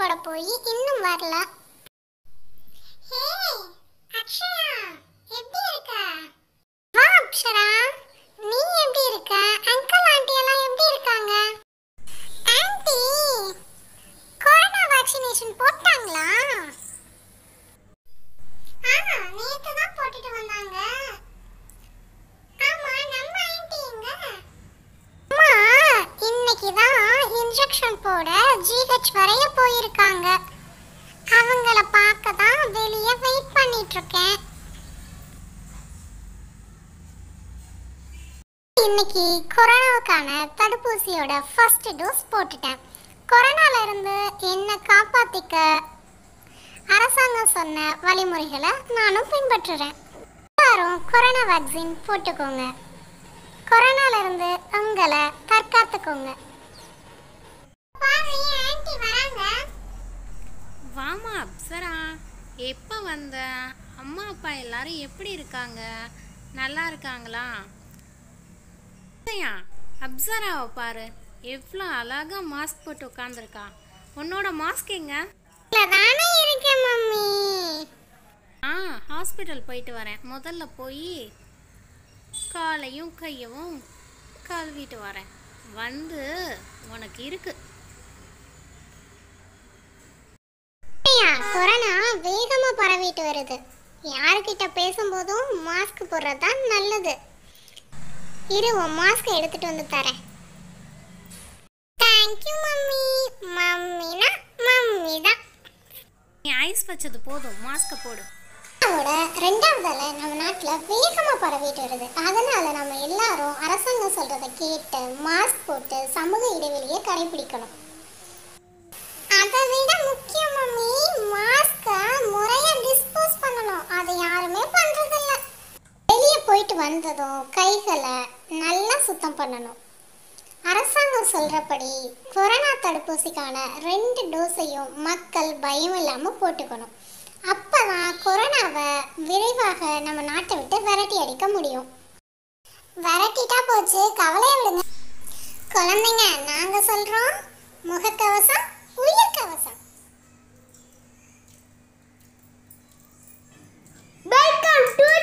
போட போய் இன்னும் வரல ஹே அக்ஷயா எப்படி இருக்க வா அக்ஷரா நீ எப்படி இருக்க அங்கிள் ஆண்டி எல்லாம் எப்படி இருக்காங்க ஆண்டி கொரோனா வேக்சினேஷன் போட்டாங்களா ஆ நேத்து தான் போட்டுட்டு வந்தாங்க ஆமா நம்ம ஆண்டி எங்க அம்மா இன்னைக்கு தான் இன்ஜெக்ஷன் போட ஜிஹெச் வரைய போயிருக்காங்க அவங்கள பார்க்க தான் வெளியே வெயிட் பண்ணிட்டு இருக்கேன் இன்னைக்கு கொரோனாவுக்கான தடுப்பூசியோட ஃபர்ஸ்ட் டோஸ் போட்டுட்டேன் கொரோனால இருந்து என்ன காப்பாத்திக்க அரசாங்கம் சொன்ன வழிமுறைகளை நானும் பின்பற்றுறேன் எல்லாரும் கொரோனா வேக்சின் போட்டுக்கோங்க கொரோனால இருந்து உங்களை தற்காத்துக்கோங்க வாமா அப்சரா எப்போ வந்த அம்மா அப்பா எல்லாரும் எப்படி இருக்காங்க நல்லா இருக்காங்களா அத்தையா, அப்சராவை பாரு எவ்வளோ அழகா மாஸ்க் போட்டு உட்காந்துருக்கா உன்னோட மாஸ்க் எங்க தானே இருக்கேன் மம்மி ஆ ஹாஸ்பிட்டல் போயிட்டு வரேன் முதல்ல போய் காலையும் கையவும் கழுவிட்டு வரேன் வந்து உனக்கு இருக்கு ஐயா, கொரோனா வேகமா பரவிட்டு வருது யாருக்கிட்ட பேசும்போதும் மாஸ்க் போடுறது தான் நல்லது இரு உன் மாஸ்க் எடுத்துட்டு வந்து தரேன் தேங்க்யூ மம்மி மம்மினா மம்மி தான் நீ ஐஸ் வச்சது போதும் மாஸ்க்கை போடு கொரோனாவோட ரெண்டாவது அலை நம்ம நாட்டில் வேகமாக பரவிட்டு வருது அதனால நம்ம எல்லாரும் அரசாங்கம் சொல்றதை கேட்டு மாஸ்க் போட்டு சமூக இடைவெளியை கடைபிடிக்கணும் அதை விட முக்கியம் மம்மி மாஸ்கை முறையாக டிஸ்போஸ் பண்ணணும் அதை யாருமே பண்றதில்ல வெளியே போயிட்டு வந்ததும் கைகளை நல்லா சுத்தம் பண்ணணும் அரசாங்கம் சொல்றபடி கொரோனா தடுப்பூசிக்கான ரெண்டு டோஸையும் மக்கள் பயம் இல்லாமல் போட்டுக்கணும் அப்பதான் கொரோனாவை விரைவாக நம்ம நாட்டை விட்டு விரட்டி அடிக்க முடியும் விரட்டிட்டா போச்சு கவலையை விடுங்க குழந்தைங்க நாங்க சொல்றோம் முகக்கவசம் உயிர் கவசம் வெல்கம் டு